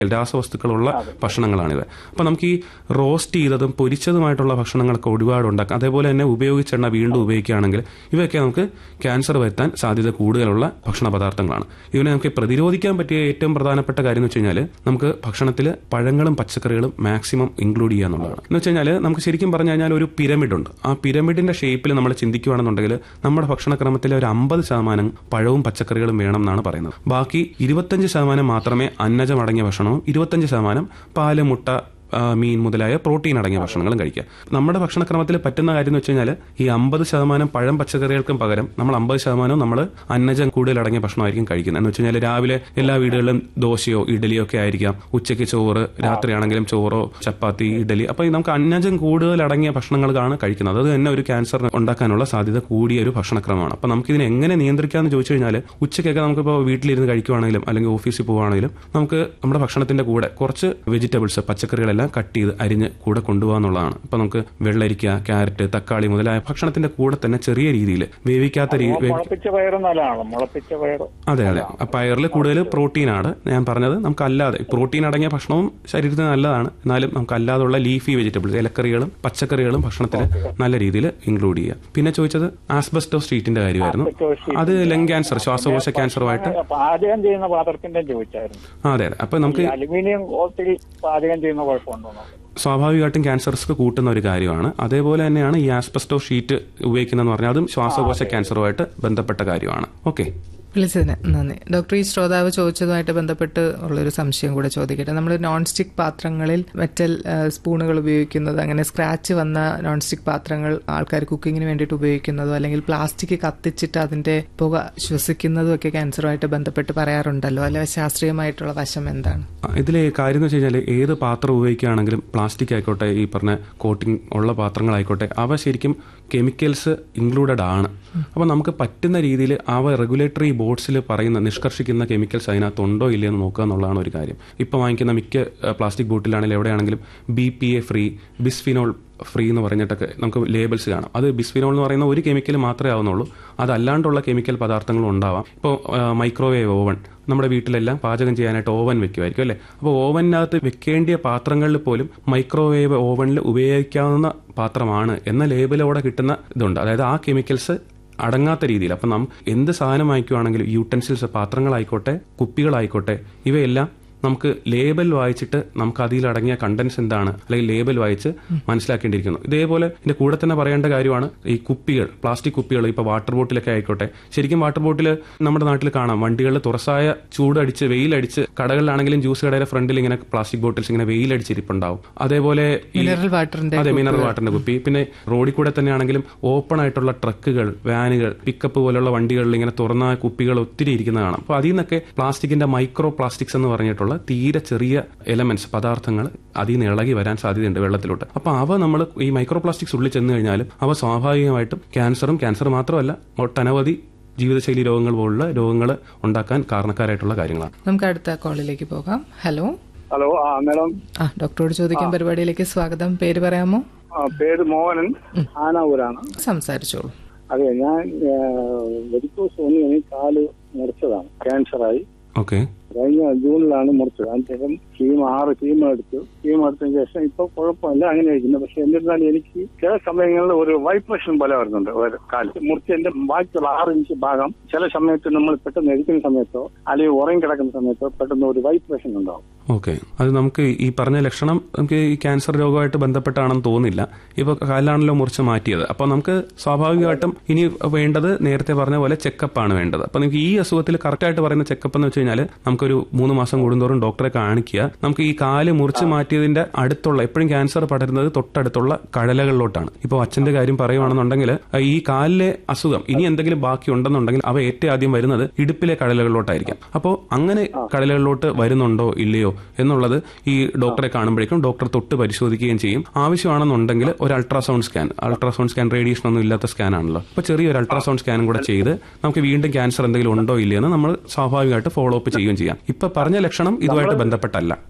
രാസവസ്തുക്കളുള്ള ഭക്ഷണങ്ങളാണിത് അപ്പോൾ നമുക്ക് ഈ റോസ്റ്റ് ചെയ്തതും പൊരിച്ചതുമായിട്ടുള്ള ഭക്ഷണങ്ങളൊക്കെ ഒരുപാട് ഉണ്ടാക്കാം അതേപോലെ തന്നെ ഉപയോഗിച്ച എണ്ണ വീണ്ടും ഉപയോഗിക്കുകയാണെങ്കിൽ ഇവയൊക്കെ നമുക്ക് ക്യാൻസർ വരുത്താൻ സാധ്യത കൂടുതലുള്ള ഭക്ഷണ പദാർത്ഥങ്ങളാണ് ഇതിനെ നമുക്ക് പ്രതിരോധിക്കാൻ പറ്റിയ ഏറ്റവും പ്രധാനപ്പെട്ട കാര്യം എന്ന് വെച്ച് കഴിഞ്ഞാൽ നമുക്ക് ഭക്ഷണത്തിൽ പഴങ്ങളും പച്ചക്കറികളും മാക്സിമം ഇൻക്ലൂഡ് ചെയ്യുക എന്നുള്ളതാണ് എന്ന് വെച്ച് കഴിഞ്ഞാൽ നമുക്ക് ശരിക്കും പറഞ്ഞു കഴിഞ്ഞാൽ ഒരു പിരമിഡ് ഉണ്ട് ആ പിരമിഡിന്റെ ഷേപ്പിൽ നമ്മൾ ചിന്തിക്കുകയാണെന്നുണ്ടെങ്കിൽ നമ്മുടെ ഭക്ഷണക്രമത്തിലെ ഒരു അമ്പത് ശതമാനം പഴവും പച്ചക്കറികളും വേണം എന്നാണ് പറയുന്നത് ബാക്കി ഇരുപത്തഞ്ച് ശതമാനം മാത്രമേ അന്നജം അടങ്ങിയ ഭക്ഷണവും ഇരുപത്തഞ്ച് ശതമാനം പാല് മുട്ട ആ, മീൻ മുതലായ പ്രോട്ടീൻ അടങ്ങിയ ഭക്ഷണങ്ങളും കഴിക്കുക നമ്മുടെ ഭക്ഷണക്രമത്തിൽ പറ്റുന്ന കാര്യം എന്ന് വെച്ച് കഴിഞ്ഞാൽ ഈ അമ്പത് ശതമാനം പഴം പച്ചക്കറികൾക്കും പകരം നമ്മൾ അമ്പത് ശതമാനവും നമ്മൾ അന്നജം കൂടുതൽ അടങ്ങിയ ഭക്ഷണമായിരിക്കും കഴിക്കുന്നത് എന്ന് വെച്ച് കഴിഞ്ഞാൽ രാവിലെ എല്ലാ വീടുകളിലും ദോശയോ ഇഡലിയോ ഒക്കെ ആയിരിക്കാം ഉച്ചയ്ക്ക് ചോറ് രാത്രിയാണെങ്കിലും ചോറോ ചപ്പാത്തി ഇഡലി അപ്പോൾ ഈ നമുക്ക് അന്നജം കൂടുതൽ അടങ്ങിയ ഭക്ഷണങ്ങളാണ് കഴിക്കുന്നത് അത് തന്നെ ഒരു ക്യാൻസർ ഉണ്ടാക്കാനുള്ള സാധ്യത കൂടിയ ഒരു ഭക്ഷണക്രമമാണ് അപ്പോൾ നമുക്ക് ഇതിനെ എങ്ങനെ നിയന്ത്രിക്കാമെന്ന് ചോദിച്ചു കഴിഞ്ഞാൽ ഉച്ചയ്ക്കൊക്കെ നമുക്കിപ്പോൾ വീട്ടിലിരുന്ന് കഴിക്കുവാണെങ്കിലും അല്ലെങ്കിൽ ഓഫീസിൽ പോവുകയാണെങ്കിലും നമുക്ക് നമ്മുടെ ഭക്ഷണത്തിന്റെ കൂടെ കുറച്ച് വെജിറ്റബിൾസ് പച്ചക്കറികളെല്ലാം കട്ട് ചെയ്ത് അരിഞ്ഞ് കൂടെ കൊണ്ടുപോകാന്നുള്ളതാണ് ഇപ്പൊ നമുക്ക് വെള്ളരിക്ക ക്യാരറ്റ് തക്കാളി മുതലായ ഭക്ഷണത്തിന്റെ കൂടെ തന്നെ ചെറിയ രീതിയിൽ വേവിക്കാത്ത രീതി മുളപ്പിച്ച പയറ് നല്ലതാണ് മുളപ്പിച്ച പയറ് അതെ അതെ ആ പയറിൽ കൂടുതൽ പ്രോട്ടീനാണ് ഞാൻ പറഞ്ഞത് നമുക്ക് അല്ലാതെ പ്രോട്ടീൻ അടങ്ങിയ ഭക്ഷണവും ശരീരത്തിന് നല്ലതാണ് എന്നാലും നമുക്ക് അല്ലാതുള്ള ലീഫി വെജിറ്റബിൾസ് ഇലക്കറികളും പച്ചക്കറികളും ഭക്ഷണത്തിൽ നല്ല രീതിയിൽ ഇൻക്ലൂഡ് ചെയ്യുക പിന്നെ ചോദിച്ചത് ആസ്ബസ്റ്റോ സ്ട്രീറ്റിന്റെ കാര്യമായിരുന്നു അത് ലങ് ക്യാൻസർ ശ്വാസകോശ ക്യാൻസറുമായിട്ട് പാചകം ചെയ്യുന്ന പാത്രത്തിന്റെ ചോദിച്ചായിരുന്നു ആ, അതെ അതെ അപ്പൊ നമുക്ക് അലുമിനിയം കോട്ടിൽ പാചകം ചെയ്യുന്ന കുഴപ്പമുണ്ടോ സ്വാഭാവികമായിട്ടും ക്യാൻസർ റിസ്ക് കൂട്ടുന്ന ഒരു കാര്യമാണ് അതേപോലെ തന്നെയാണ് ഈ ആസ്പെസ്റ്റോ ഷീറ്റ് ഉപയോഗിക്കുന്നതെന്ന് പറഞ്ഞാൽ അതും ശ്വാസകോശ ക്യാൻസറുമായിട്ട് ബന്ധപ്പെട്ട കാര്യമാണ് ഓക്കെ വിളിച്ചതിന് നന്ദി ഡോക്ടർ ഈ ശ്രോതാവ് ചോദിച്ചതുമായിട്ട് ബന്ധപ്പെട്ട് ഉള്ളൊരു സംശയം കൂടെ ചോദിക്കട്ടെ നമ്മൾ നോൺ സ്റ്റിക് പാത്രങ്ങളിൽ മെറ്റൽ ആ, സ്പൂണുകൾ ഉപയോഗിക്കുന്നത് അങ്ങനെ സ്ക്രാച്ച് വന്ന നോൺ സ്റ്റിക് പാത്രങ്ങൾ ആൾക്കാർ കുക്കിങ്ങിന് വേണ്ടിയിട്ട് ഉപയോഗിക്കുന്നതോ അല്ലെങ്കിൽ പ്ലാസ്റ്റിക് കത്തിച്ചിട്ട് അതിന്റെ പുക ശ്വസിക്കുന്നതും ഒക്കെ ക്യാൻസറുമായിട്ട് ബന്ധപ്പെട്ട് പറയാറുണ്ടല്ലോ അല്ലെ ശാസ്ത്രീയമായിട്ടുള്ള വശം എന്താണ് ഇതിലെ കാര്യം എന്ന് വെച്ച് കഴിഞ്ഞാൽ ഏത് പാത്രം ഉപയോഗിക്കുകയാണെങ്കിലും പ്ലാസ്റ്റിക് ആയിക്കോട്ടെ ഈ പറഞ്ഞ കോട്ടിംഗ് ഉള്ള പാത്രങ്ങളായിക്കോട്ടെ അവ ശരിക്കും കെമിക്കൽസ് ഇൻക്ലൂഡഡ് ആണ് അപ്പോൾ നമുക്ക് പറ്റുന്ന രീതിയിൽ അവ റെഗുലേറ്ററി ബോർഡ്സിൽ പറയുന്ന നിഷ്കർഷിക്കുന്ന കെമിക്കൽസ് അതിനകത്ത് ഉണ്ടോ ഇല്ലയോ എന്ന് നോക്കുക എന്നുള്ളതാണ് ഒരു കാര്യം ഇപ്പോൾ വാങ്ങിക്കുന്ന മിക്ക പ്ലാസ്റ്റിക് ബോട്ടിലാണെങ്കിലും എവിടെയാണെങ്കിലും B P A free bisphenol free എന്ന് പറഞ്ഞിട്ടൊക്കെ നമുക്ക് ലേബിൾസ് കാണാം അത് ബിസ്ഫിനോൾ എന്ന് പറയുന്ന ഒരു കെമിക്കൽ മാത്രമേ ആവുന്നുള്ളൂ അതല്ലാണ്ടുള്ള കെമിക്കൽ പദാർത്ഥങ്ങളും ഉണ്ടാവാം ഇപ്പോൾ മൈക്രോവേവ് ഓവൺ നമ്മുടെ വീട്ടിലെല്ലാം പാചകം ചെയ്യാനായിട്ട് ഓവൻ വെക്കുമായിരിക്കും അല്ലേ അപ്പോൾ ഓവനകത്ത് വെക്കേണ്ടിയ പാത്രങ്ങളിൽ പോലും മൈക്രോവേവ് ഓവനിൽ ഉപയോഗിക്കാവുന്ന പാത്രമാണ് എന്ന ലേബിലോടെ കിട്ടുന്ന ഇതുണ്ട് അതായത് ആ കെമിക്കൽസ് അടങ്ങാത്ത രീതിയിൽ അപ്പം നാം എന്ത് സാധനം വാങ്ങിക്കുവാണെങ്കിലും യൂട്ടൻസിൽസ് പാത്രങ്ങളായിക്കോട്ടെ കുപ്പികളായിക്കോട്ടെ ഇവയെല്ലാം നമുക്ക് ലേബൽ വായിച്ചിട്ട് നമുക്ക് അതിലടങ്ങിയ കണ്ടൻസ് എന്താണ് അല്ലെങ്കിൽ ലേബൽ വായിച്ച് മനസ്സിലാക്കേണ്ടിയിരിക്കുന്നു ഇതേപോലെ ഇതിന്റെ കൂടെ തന്നെ പറയേണ്ട കാര്യമാണ് ഈ കുപ്പികൾ പ്ലാസ്റ്റിക് കുപ്പികൾ ഇപ്പൊ വാട്ടർ ബോട്ടിലൊക്കെ ആയിക്കോട്ടെ ശരിക്കും വാട്ടർ ബോട്ടിൽ നമ്മുടെ നാട്ടിൽ കാണാം വണ്ടികളിൽ തുറസായ ചൂടടിച്ച് വെയിലടിച്ച് കടകളിലാണെങ്കിലും ജ്യൂസ് കടയുടെ ഫ്രണ്ടിൽ ഇങ്ങനെ പ്ലാസ്റ്റിക് ബോട്ടിൽസ് ഇങ്ങനെ വെയിലടിച്ചിരിപ്പുണ്ടാവും അതേപോലെ ഈ മിനറൽ വാട്ടറിന്റെ അതെ മിനറൽ വാട്ടറിന്റെ കുപ്പി പിന്നെ റോഡിൽ കൂടെ തന്നെയാണെങ്കിലും ഓപ്പൺ ആയിട്ടുള്ള ട്രക്കുകൾ വാനുകൾ പിക്കപ്പ് പോലുള്ള വണ്ടികളിൽ ഇങ്ങനെ തുറന്ന കുപ്പികൾ ഒത്തിരി ഇരിക്കുന്ന കാണാം അപ്പോൾ അതിൽ നിന്നൊക്കെ പ്ലാസ്റ്റിക്കിന്റെ മൈക്രോ പ്ലാസ്റ്റിക്സ് എന്ന് പറഞ്ഞിട്ടുള്ള തീരെ ചെറിയ എലമെന്റ്സ് പദാർത്ഥങ്ങൾ അതിൽ നിന്ന് ഇളകി വരാൻ സാധ്യതയുണ്ട് വെള്ളത്തിലോട്ട് അപ്പോൾ അവ നമ്മൾ ഈ മൈക്രോ പ്ലാസ്റ്റിക്സ് ഉള്ളിൽ ചെന്ന് കഴിഞ്ഞാൽ അവ സ്വാഭാവികമായിട്ടും ക്യാൻസറും ക്യാൻസർ മാത്രമല്ല ഒട്ടനവധി ജീവിതശൈലി രോഗങ്ങൾ പോലുള്ള രോഗങ്ങൾ ഉണ്ടാക്കാൻ കാരണക്കാരായിട്ടുള്ള കാര്യങ്ങളാണ് നമുക്ക് അടുത്ത കോളിലേക്ക് പോകാം ഹലോ ഹലോ ആ മേഡം ആ ഡോക്ടറോട് ചോദിക്കാൻ പരിപാടിയിലേക്ക് സ്വാഗതം പേര് പറയാമോ ആ, പേര് മോഹനൻ ആനാവൂരാണ് സംസാരിച്ചോളൂ അതെ ഞാൻ വെരിക്കോസ് വന്ന് എനിക്ക് കാല് മുറിച്ചതാണ് ക്യാൻസറായി ഓക്കെ കഴിഞ്ഞ ജൂണിലാണ് മുറിച്ചത് അതിനുശേഷം കീം ആറ് കീം എടുത്തു കീം എടുത്തതിന് ശേഷം ഇപ്പൊ കുഴപ്പമില്ല അങ്ങനെ ഇരിക്കുന്നത് പക്ഷെ എന്നിരുന്നാലും എനിക്ക് ചില സമയങ്ങളിൽ ഒരു വൈബ്രേഷൻ പോലെ വരുന്നുണ്ട് ഒരു കാല് മുറിച്ചതിന്റെ ബാക്കിയുള്ള ആറ് ഇഞ്ച് ഭാഗം ചില സമയത്ത് നമ്മൾ പെട്ടെന്ന് എഴുതുന്ന സമയത്തോ അല്ലെങ്കിൽ ഉറങ്ങി കിടക്കുന്ന സമയത്തോ പെട്ടെന്ന് ഒരു വൈബ്രേഷൻ ഉണ്ടാവും ഓക്കെ അത് നമുക്ക് ഈ പറഞ്ഞ ലക്ഷണം നമുക്ക് ഈ ക്യാൻസർ രോഗമായിട്ട് ബന്ധപ്പെട്ടാണെന്ന് തോന്നുന്നില്ല ഇപ്പോൾ കാലിലാണല്ലോ മുറിച്ച് മാറ്റിയത് അപ്പോൾ നമുക്ക് സ്വാഭാവികമായിട്ടും ഇനി വേണ്ടത് നേരത്തെ പറഞ്ഞ പോലെ ചെക്കപ്പ് ആണ് വേണ്ടത് അപ്പോൾ നമുക്ക് ഈ അസുഖത്തിൽ കറക്റ്റായിട്ട് പറയുന്ന ചെക്കപ്പ് എന്ന് വെച്ച് കഴിഞ്ഞാൽ നമുക്കൊരു മൂന്ന് മാസം കൂടുന്തോറും ഡോക്ടറെ കാണിക്കുക നമുക്ക് ഈ കാല് മുറിച്ച് മാറ്റിയതിന്റെ അടുത്തുള്ള എപ്പോഴും ക്യാൻസർ പടരുന്നത് തൊട്ടടുത്തുള്ള കഴലകളിലോട്ടാണ് ഇപ്പോൾ അച്ഛന്റെ കാര്യം പറയുവാണെന്നുണ്ടെങ്കിൽ ഈ കാലിലെ അസുഖം ഇനി എന്തെങ്കിലും ബാക്കി ഉണ്ടെന്നുണ്ടെങ്കിൽ അവ ഏറ്റവും ആദ്യം വരുന്നത് ഇടുപ്പിലെ കടലകളിലോട്ടായിരിക്കാം അപ്പോൾ അങ്ങനെ കടലകളിലോട്ട് വരുന്നുണ്ടോ ഇല്ലയോ എന്നുള്ളത് ഈ ഡോക്ടറെ കാണുമ്പോഴേക്കും ഡോക്ടർ തൊട്ട് പരിശോധിക്കുകയും ചെയ്യും ആവശ്യമാണെന്നുണ്ടെങ്കിൽ ഒരു ultrasound scan ultrasound scan radiation ഒന്നും ഇല്ലാത്ത സ്കാൻ ആണല്ലോ അപ്പോൾ ചെറിയൊരു അൾട്രാസൗണ്ട് സ്കാനും കൂടെ ചെയ്ത് നമുക്ക് വീണ്ടും ക്യാൻസർ എന്തെങ്കിലും ഉണ്ടോ ഇല്ലയോ എന്ന് നമ്മൾ സ്വാഭാവികമായിട്ട് ഫോളോ അപ്പ് ചെയ്യുകയും ചെയ്യാം ഇപ്പൊ പറഞ്ഞ ലക്ഷണം ഇതുമായിട്ട് ബന്ധപ്പെട്ടല്ല ആ,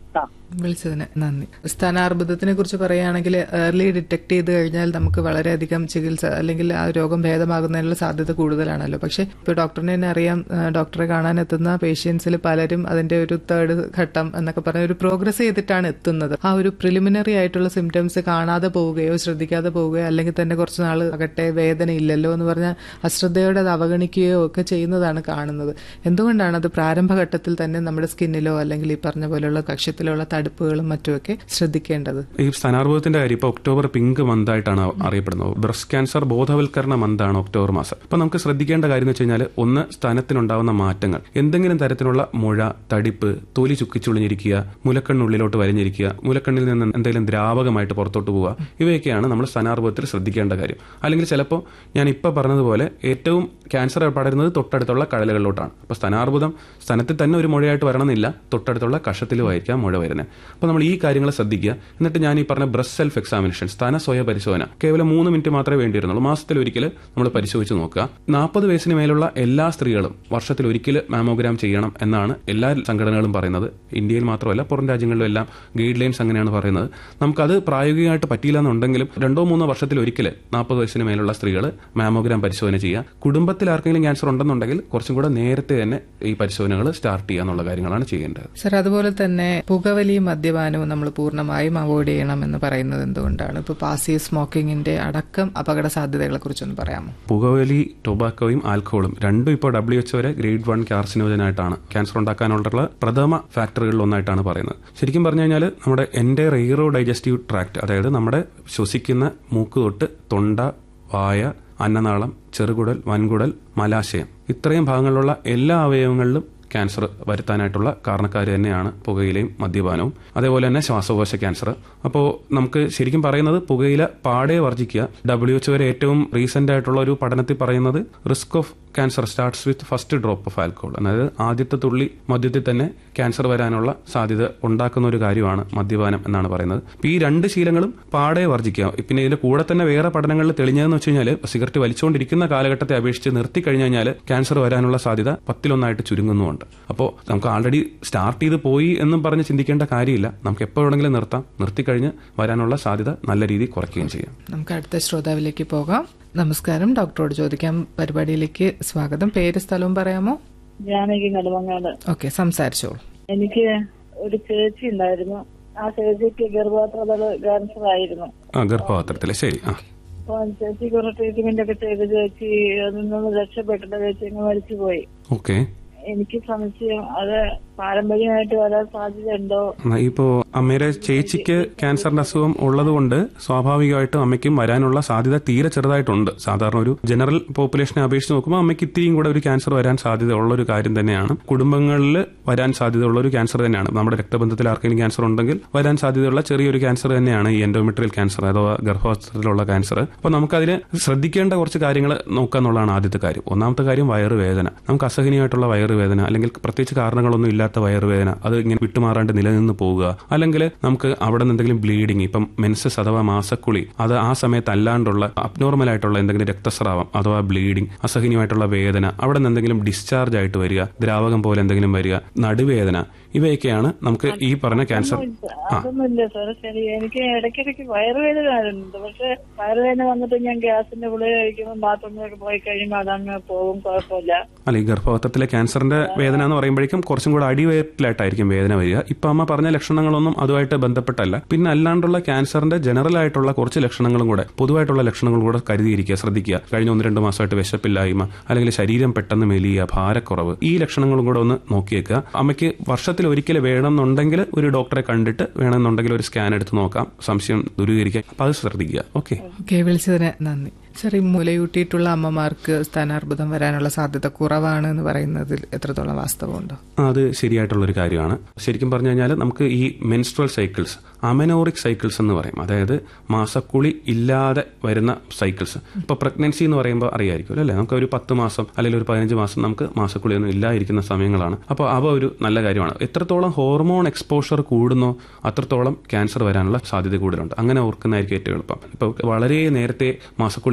വിളിച്ചതിന് നന്ദി സ്ഥാനാർബുദത്തിനെ കുറിച്ച് പറയുകയാണെങ്കിൽ ഏർലി ഡിറ്റക്ട് ചെയ്ത് കഴിഞ്ഞാൽ നമുക്ക് വളരെയധികം ചികിത്സ അല്ലെങ്കിൽ ആ രോഗം ഭേദമാകുന്നതിനുള്ള സാധ്യത കൂടുതലാണല്ലോ പക്ഷെ ഇപ്പോൾ ഡോക്ടറിനെ തന്നെ അറിയാം ആ, ഡോക്ടറെ കാണാൻ എത്തുന്ന പേഷ്യൻസിൽ പലരും അതിന്റെ ഒരു തേർഡ് ഘട്ടം എന്നൊക്കെ പറഞ്ഞ ഒരു പ്രോഗ്രസ് ചെയ്തിട്ടാണ് എത്തുന്നത് ആ ഒരു പ്രിലിമിനറി ആയിട്ടുള്ള സിംറ്റംസ് കാണാതെ പോവുകയോ ശ്രദ്ധിക്കാതെ പോവുകയോ അല്ലെങ്കിൽ തന്നെ കുറച്ച് നാൾ ആകട്ടെ വേദന ഇല്ലല്ലോ എന്ന് പറഞ്ഞാൽ അശ്രദ്ധയോടെ അത് അവഗണിക്കുകയോ ഒക്കെ ചെയ്യുന്നതാണ് കാണുന്നത് എന്തുകൊണ്ടാണ് അത് പ്രാരംഭഘട്ടത്തിൽ തന്നെ നമ്മുടെ സ്കിന്നിലോ അല്ലെങ്കിൽ ഈ പറഞ്ഞ പോലെയുള്ള കക്ഷത്തിലുള്ള തടുപ്പുകളും മറ്റുമൊക്കെ ശ്രദ്ധിക്കേണ്ടത് ഈ സ്ഥാനാർബുദത്തിന്റെ കാര്യം ഇപ്പൊ ഒക്ടോബർ പിങ്ക് മന്ത് ആയിട്ടാണ് അറിയപ്പെടുന്നത് ബ്രസ്റ്റ് ക്യാൻസർ ബോധവൽക്കരണ മന്താണ് ഒക്ടോബർ മാസം അപ്പൊ നമുക്ക് ശ്രദ്ധിക്കേണ്ട കാര്യം എന്ന് വെച്ച് കഴിഞ്ഞാൽ ഒന്ന് സ്ഥാനത്തിനുണ്ടാവുന്ന മാറ്റങ്ങൾ എന്തെങ്കിലും തരത്തിലുള്ള മുഴ തടിപ്പ് തൊലി ചുക്കിച്ചുളിഞ്ഞിരിക്കുക മുലക്കണ്ണുള്ളിലോട്ട് വലിഞ്ഞിരിക്കുക മുലക്കണ്ണിൽ നിന്ന് എന്തെങ്കിലും ദ്രാവകമായിട്ട് പുറത്തോട്ട് പോവുക ഇവയൊക്കെയാണ് നമ്മൾ സ്ഥാനാർബുദത്തിൽ ശ്രദ്ധിക്കേണ്ട കാര്യം അല്ലെങ്കിൽ ചിലപ്പോൾ ഞാൻ ഇപ്പൊ പറഞ്ഞതുപോലെ ഏറ്റവും ക്യാൻസർ പടരുന്നത് തൊട്ടടുത്തുള്ള കഴലുകളിലോട്ടാണ് അപ്പൊ സ്ഥാനാർബുദം സ്ഥാനത്തിൽ തന്നെ ഒരു മുഴയായിട്ട് വരണമെന്നില്ല തൊട്ടടുത്തുള്ള കഷത്തിലുമായിരിക്കാം മുഴ വരുന്നത് അപ്പോൾ നമ്മൾ ഈ കാര്യങ്ങൾ ശ്രദ്ധിക്കുക എന്നിട്ട് ഞാൻ ഈ പറഞ്ഞ ബ്രസ്റ്റ് സെൽഫ് എക്സാമിനേഷൻ സ്ഥാന സ്വയ പരിശോധന കേവലം മൂന്ന് മിനിറ്റ് മാത്രമേ വേണ്ടി വരുന്നുള്ളൂ മാസത്തിൽ ഒരിക്കൽ നമ്മൾ പരിശോധിച്ച് നോക്കുക നാൽപ്പത് വയസ്സിന് മേലുള്ള എല്ലാ സ്ത്രീകളും വർഷത്തിൽ ഒരിക്കൽ മാമോഗ്രാം ചെയ്യണം എന്നാണ് എല്ലാ സംഘടനകളും പറയുന്നത് ഇന്ത്യയിൽ മാത്രമല്ല പുറം രാജ്യങ്ങളിലും എല്ലാം ഗൈഡ് ലൈൻസ് അങ്ങനെയാണ് പറയുന്നത് നമുക്കത് പ്രായോഗികമായിട്ട് പറ്റിയില്ല എന്നുണ്ടെങ്കിലും രണ്ടോ മൂന്നോ വർഷത്തിൽ ഒരിക്കൽ നാൽപ്പത് വയസ്സിന് മേലുള്ള സ്ത്രീകൾ മാമോഗ്രാം പരിശോധന ചെയ്യുക കുടുംബത്തിൽ ആർക്കെങ്കിലും ക്യാൻസർ ഉണ്ടെന്നുണ്ടെങ്കിൽ കുറച്ചും കൂടെ നേരത്തെ തന്നെ ഈ പരിശോധനകൾ സ്റ്റാർട്ട് ചെയ്യുക എന്നുള്ള കാര്യങ്ങളാണ് ചെയ്യേണ്ടത് സർ അതുപോലെ തന്നെ പുകവലിയും മദ്യപാനവും നമ്മൾ പൂർണ്ണമായും അവോയ്ഡ് ചെയ്യണം എന്ന് പറയുന്നത് എന്തുകൊണ്ടാണ് ഇപ്പൊ പാസീവ് സ്മോക്കിങ്ങിന്റെ അടക്കം അപകട സാധ്യതകളെ കുറിച്ചൊന്ന് പറയാമോ പുകവലി ടൊബാക്കോയും ആൽക്കഹോളും രണ്ടും ഇപ്പോൾ ഡബ്ല്യു എച്ച് വരെ ഗ്രേഡ് വൺ കാർസിനോജനായിട്ടാണ് ക്യാൻസർ ഉണ്ടാക്കാനുള്ള പ്രഥമ ഫാക്ടറുകളിൽ ഒന്നായിട്ടാണ് പറയുന്നത് ശരിക്കും പറഞ്ഞു കഴിഞ്ഞാൽ നമ്മുടെ എൻ്റെ റെയ്റോ ഡൈജസ്റ്റീവ് ട്രാക്ട് അതായത് നമ്മുടെ ശ്വസിക്കുന്ന മൂക്ക് തൊട്ട് തൊണ്ട വായ അന്നനാളം ചെറുകുടൽ വൻകുടൽ മലാശയം ഇത്രയും ഭാഗങ്ങളിലുള്ള എല്ലാ അവയവങ്ങളിലും ക്യാൻസർ വരുത്താനായിട്ടുള്ള കാരണക്കാർ തന്നെയാണ് പുകയിലയും മദ്യപാനവും അതേപോലെ തന്നെ ശ്വാസകോശ ക്യാൻസർ അപ്പോൾ നമുക്ക് ശരിക്കും പറയുന്നത് പുകയില പാടെ വർജിക്കുക ഡബ്ല്യു എച്ച് വരെ ഏറ്റവും റീസെന്റ് ആയിട്ടുള്ള ഒരു പഠനത്തിൽ പറയുന്നത് risk of cancer starts with first drop of alcohol അതായത് ആദ്യത്തെ തുള്ളി മദ്യത്തിൽ തന്നെ ക്യാൻസർ വരാനുള്ള സാധ്യത ഉണ്ടാക്കുന്ന ഒരു കാര്യമാണ് മദ്യപാനം എന്നാണ് പറയുന്നത് അപ്പൊ ഈ രണ്ട് ശീലങ്ങളും പാടെ വർജിക്കുക പിന്നെ ഇതിന്റെ കൂടെ തന്നെ വേറെ പഠനങ്ങളിൽ തെളിഞ്ഞതെന്ന് വെച്ച് കഴിഞ്ഞാൽ സിഗരറ്റ് വലിച്ചുകൊണ്ടിരിക്കുന്ന കാലഘട്ടത്തെ അപേക്ഷിച്ച് നിർത്തി കഴിഞ്ഞു കഴിഞ്ഞാൽ ക്യാൻസർ വരാനുള്ള സാധ്യത പത്തിലൊന്നായിട്ട് ചുരുങ്ങുന്നുമുണ്ട് അപ്പോൾ നമുക്ക് ആൾറെഡി സ്റ്റാർട്ട് ചെയ്ത് പോയി എന്നും പറഞ്ഞ് ചിന്തിക്കേണ്ട കാര്യമില്ല നമുക്ക് എപ്പോൾ വേണമെങ്കിലും നിർത്താം നിർത്തിക്കഴിഞ്ഞ് വരാനുള്ള സാധ്യത നല്ല രീതിയിൽ കുറയ്ക്കുകയും ചെയ്യാം നമുക്ക് അടുത്ത ശ്രോതാവിലേക്ക് പോകാം നമസ്കാരം ഡോക്ടറോട് ചോദിക്കാം പരിപാടിയിലേക്ക് സ്വാഗതം പേര് സ്ഥലവും പറയാമോ ജാനകി നെടുമങ്ങാട് ഓക്കെ സംസാരിച്ചോളൂ എനിക്ക് ഒരു ചേച്ചി ഉണ്ടായിരുന്നു ആ ചേച്ചിക്ക് ഗർഭപാത്രതല് ക്യാൻസർ ആയിരുന്നു ആ ഗർഭപാത്രത്തിലെ ശരി ആ അപ്പൊ ചേച്ചിക്ക് ഒരു ട്രീറ്റ്മെന്റ് ഒക്കെ ചെയ്ത് ചേച്ചി അതിൽ നിന്ന് രക്ഷപ്പെട്ടിട്ട് ചേച്ചി അങ്ങ് മരിച്ചുപോയി ഓക്കെ എനിക്ക് സംശയം അത് പാരമ്പര്യമായിട്ട് വരാൻ സാധ്യതയുണ്ടോ ഇപ്പോ അമ്മയുടെ ചേച്ചിക്ക് ക്യാൻസറിന്റെ അസുഖം ഉള്ളതുകൊണ്ട് സ്വാഭാവികമായിട്ടും അമ്മയ്ക്കും വരാനുള്ള സാധ്യത തീരെ ചെറുതായിട്ടുണ്ട് സാധാരണ ഒരു ജനറൽ പോപ്പുലേഷനെ അപേക്ഷിച്ച് നോക്കുമ്പോൾ അമ്മയ്ക്ക് ഇത്തിരിയും കൂടെ ഒരു ക്യാൻസർ വരാൻ സാധ്യത ഉള്ള ഒരു കാര്യം തന്നെയാണ് കുടുംബങ്ങളിൽ വരാൻ സാധ്യതയുള്ള ഒരു ക്യാൻസർ തന്നെയാണ് നമ്മുടെ രക്തബന്ധത്തിൽ ആർക്കെങ്കിലും ക്യാൻസർ ഉണ്ടെങ്കിൽ വരാൻ സാധ്യതയുള്ള ചെറിയൊരു ക്യാൻസർ തന്നെയാണ് ഈ എൻഡോമെട്രിയൽ ക്യാൻസർ അഥവാ ഗർഭപാത്രത്തിലുള്ള ക്യാൻസർ അപ്പൊ നമുക്കതിന് ശ്രദ്ധിക്കേണ്ട കുറച്ച് കാര്യങ്ങൾ നോക്കുക എന്നുള്ളതാണ് ആദ്യത്തെ കാര്യം ഒന്നാമത്തെ കാര്യം വയറുവേദന നമുക്ക് അസഹനീയമായിട്ടുള്ള വയറുവേദന അല്ലെങ്കിൽ പ്രത്യേകിച്ച് കാരണങ്ങളൊന്നും ഇല്ലാത്ത വയറുവേദന അത് ഇങ്ങനെ വിട്ടുമാറാണ്ട് നിലനിന്ന് പോവുക അല്ലെങ്കിൽ നമുക്ക് അവിടെ നിന്ന് എന്തെങ്കിലും ബ്ലീഡിങ് ഇപ്പം മെൻസസ് അഥവാ മാസക്കുളി അത് ആ സമയത്ത് അല്ലാണ്ടുള്ള അബ്നോർമൽ ആയിട്ടുള്ള എന്തെങ്കിലും രക്തസ്രാവം അഥവാ ബ്ലീഡിങ് അസഹനീയമായിട്ടുള്ള വേദന അവിടെ നിന്ന് എന്തെങ്കിലും ഡിസ്ചാർജ് ആയിട്ട് വരിക ദ്രാവകം പോലെ എന്തെങ്കിലും വരിക നടുവേദന ഇവയൊക്കെയാണ് നമുക്ക് ഈ പറഞ്ഞ ക്യാൻസർ ആ അതൊന്നുമില്ല സാർ ശരി എനിക്ക് ഇടയ്ക്കിടയ്ക്ക് വയറുവേദന വരുന്നുണ്ട് പക്ഷെ വയറുവേദന വന്നിട്ട് ഞാൻ ഗ്യാസിന്റെ ഗുളിക കഴിക്കുമ്പോൾ ബാത്റൂമിലൊക്കെ പോയി കഴിയുമ്പോൾ അതങ്ങ് പോകും കുഴപ്പമില്ല അല്ല ഈ ഗർഭപാത്രത്തിലെ ക്യാൻസറിന്റെ വേദന എന്ന് പറയുമ്പോഴേക്കും കുറച്ചും കൂടെ അടിവയറ്റിലായിട്ടായിരിക്കും വേദന വരിക ഇപ്പൊ അമ്മ പറഞ്ഞ ലക്ഷണങ്ങളൊന്നും അതുമായിട്ട് ബന്ധപ്പെട്ടല്ല പിന്നെ അല്ലാണ്ടുള്ള ക്യാൻസറിന്റെ ജനറൽ ആയിട്ടുള്ള കുറച്ച് ലക്ഷണങ്ങളും കൂടെ പൊതുവായിട്ടുള്ള ലക്ഷണങ്ങളും കൂടെ കരുതിയിരിക്കുക ശ്രദ്ധിക്കുക കഴിഞ്ഞ ഒന്ന് രണ്ട് മാസമായിട്ട് വിശപ്പില്ലായ്മ അല്ലെങ്കിൽ ശരീരം പെട്ടെന്ന് മെലിയുക ഭാരക്കുറവ് ഈ ലക്ഷണങ്ങളും കൂടെ ഒന്ന് നോക്കിയേക്കുക അമ്മയ്ക്ക് വർഷത്തിൽ ഒരിക്കൽ വേണമെന്നുണ്ടെങ്കിൽ ഒരു ഡോക്ടറെ കണ്ടിട്ട് വേണമെന്നുണ്ടെങ്കിൽ ഒരു സ്കാൻ എടുത്ത് നോക്കാം സംശയം ദൂരീകരിക്കാം അപ്പൊ അത് ശ്രദ്ധിക്കുക ഓക്കെ ഓക്കെ വിളിച്ചതിന് നന്ദി സർ ഈ മുലയൂട്ടിയിട്ടുള്ള അമ്മമാർക്ക് സ്ഥാനാർബുദം വരാനുള്ള സാധ്യത കുറവാണ് എന്ന് പറയുന്നതിൽ എത്രത്തോളം വാസ്തവമുണ്ടോ അത് ശരിയായിട്ടുള്ള ഒരു കാര്യമാണ് ശരിക്കും പറഞ്ഞു കഴിഞ്ഞാൽ നമുക്ക് ഈ മെൻസ്ട്രൽ സൈക്കിൾസ് അമനോറിക് സൈക്കിൾസ് എന്ന് പറയും അതായത് മാസക്കുളി ഇല്ലാതെ വരുന്ന സൈക്കിൾസ് ഇപ്പൊ പ്രഗ്നൻസി എന്ന് പറയുമ്പോൾ അറിയായിരിക്കും അല്ലേ നമുക്ക് ഒരു പത്ത് മാസം അല്ലെങ്കിൽ ഒരു പതിനഞ്ച് മാസം നമുക്ക് മാസക്കുളി ഒന്നും ഇല്ലാതിരിക്കുന്ന സമയങ്ങളാണ് അപ്പോൾ അവ ഒരു നല്ല കാര്യമാണ് എത്രത്തോളം ഹോർമോൺ എക്സ്പോഷർ കൂടുന്നോ അത്രത്തോളം ക്യാൻസർ വരാനുള്ള സാധ്യത കൂടുതലുണ്ട് അങ്ങനെ ഓർക്കുന്നതായിരിക്കും ഏറ്റവും എളുപ്പം ഇപ്പോൾ വളരെ നേരത്തെ മാസക്കുളി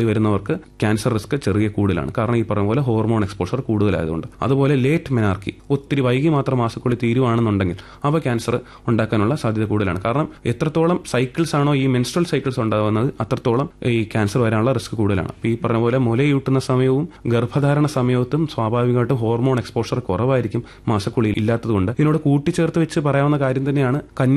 വരുന്നവർക്ക് ക്യാൻസർ റിസ്ക് ചെറിയ കൂടുതലാണ് കാരണം ഈ പറഞ്ഞ പോലെ ഹോർമോൺ എക്സ്പോഷർ കൂടുതലായതുകൊണ്ട് അതുപോലെ ലേറ്റ് മെനാർക്കി ഒത്തിരി വൈകി മാത്രം മാസക്കുള്ളി തീരുവാണെന്നുണ്ടെങ്കിൽ അവ ക്യാൻസർ ഉണ്ടാക്കാനുള്ള സാധ്യത കൂടുതലാണ് കാരണം എത്രത്തോളം സൈക്കിൾസ് ആണോ ഈ മെൻസ്ട്രൽ സൈക്കിൾസ് ഉണ്ടാകുന്നത് അത്രത്തോളം ഈ ക്യാൻസർ വരാനുള്ള റിസ്ക് കൂടുതലാണ് അപ്പോൾ ഈ പറഞ്ഞ പോലെ മുലയൂട്ടുന്ന സമയവും ഗർഭധാരണ സമയത്തും സ്വാഭാവികമായിട്ടും ഹോർമോൺ എക്സ്പോഷർ കുറവായിരിക്കും മാസക്കുളി ഇല്ലാത്തതുകൊണ്ട് ഇതിനോട് കൂട്ടിച്ചേർത്ത് വെച്ച് പറയാവുന്ന കാര്യം തന്നെയാണ് കന്നി